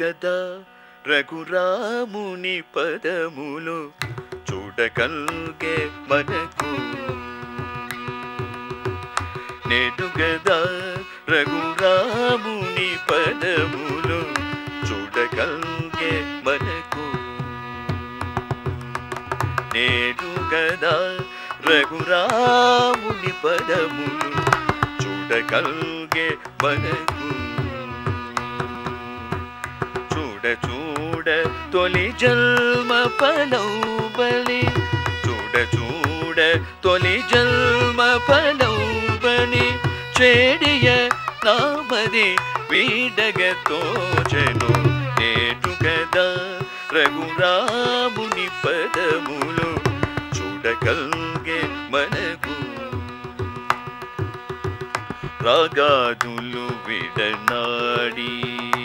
కదా రఘురాముని పదములు చూడగల్గే మనకు నేడు గదా రఘురాముని పదములు చూడగల్గే మనకు నేడు గదా రఘురాముని పదములు చూడగల్గే మనకు చూడ చూడ తొలి జన్మ పలౌబలి చూడ చూడ తొలి జన్మ పలౌబలి చేడియ నామది వీడగ తోచెను నేటు కదా రఘురాముని పదములు చూడగల్గే మనకు రాగాదులు విడనాడి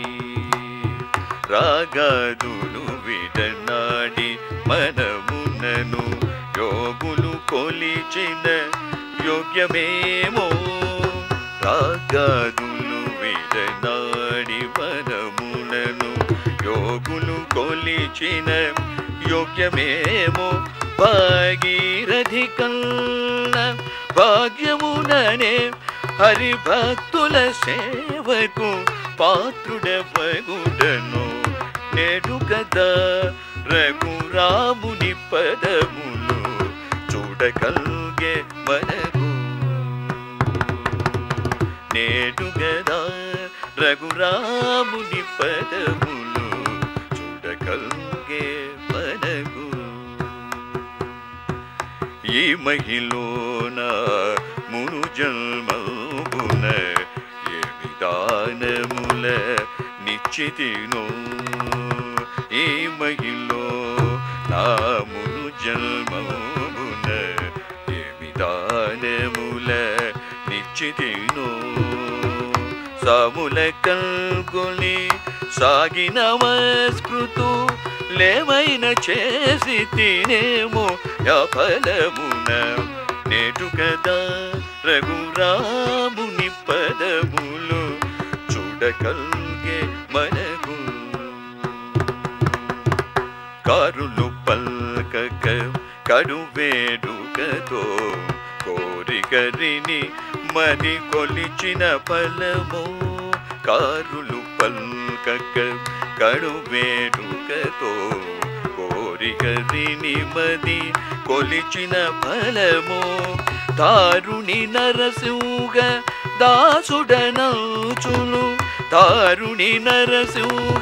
రాగాదులు విడనాడి మనమునను యోగులు కొలిచిన యోగ్యమేమో రాగాదులు విడనాడి మనమునను యోగులు కొలిచిన యోగ్యమేమో భాగీరథి కన్న భాగ్యముననే హరిభక్తుల సేవకు పాత్రుడవగుడను నేడు కదా రఘురాముని పదములు చూడగల్గే మనకు నేడు గదా రఘురాముని పదములు చూడగల్గే మనకు ఈ మహిళన మును జన్మమున ఏమి దానముల నిశ్చితినో ఈ మహిళో నా మును జన్మమున ఏమి దానముల నిశ్చితినో సాముల కల్గొని సాగిన మస్కృతు లేమైన చేసి తినేమో ఫలమున నేటు కదా రఘురాముని పదములు చూడగల్గే మనకు కారులు పల్కక కడువేడుకతో కోరికరిని మరి కొలిచిన ఫలము కారులు పల్కక కడువేడుకతో కోరికరిని మది కొలిచిన ఫలము దారుణి నరసింహ దాసుడనౌచును దారుణి నరసింహ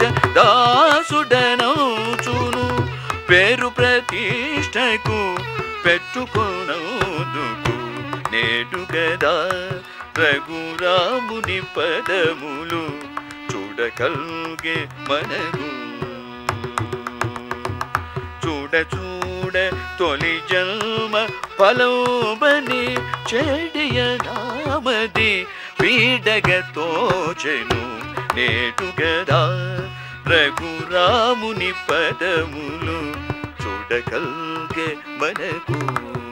దాసుడనౌచును పేరు ప్రతిష్టకు పెట్టుకునందుకు నేడు గదా రఘురాముని పదములు చూడగల్గే మనకు చూడ చూడ తొలి జన్మ ఫలోబని చెడియ నామది పీడగ తోచెను నేటు గదా రఘురాముని పదములు చూడగల్గే మనకు